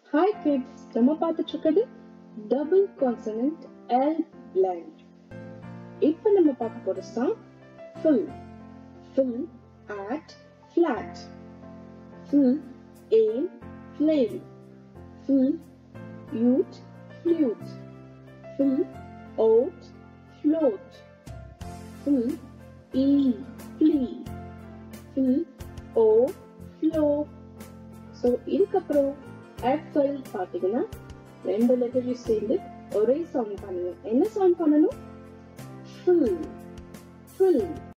hi kids நம்ம பார்த்துட்டு இருக்கிறது டபுள் கான்சனன்ட் எல் பிளாண்ட் இப்போ நம்ம பார்க்க போற song full full at flat full aim flame full youth flute full out float full e flea full o flow so இதுக்கப்புறம் apple பார்த்தீங்கன்னா ரெண்டு லெட்டரையும் சேர்ந்து ஒரே சவுண்ட் பண்ணணும் என்ன சவுண்ட் பண்ணணும் ஃபுல் ஃபுல்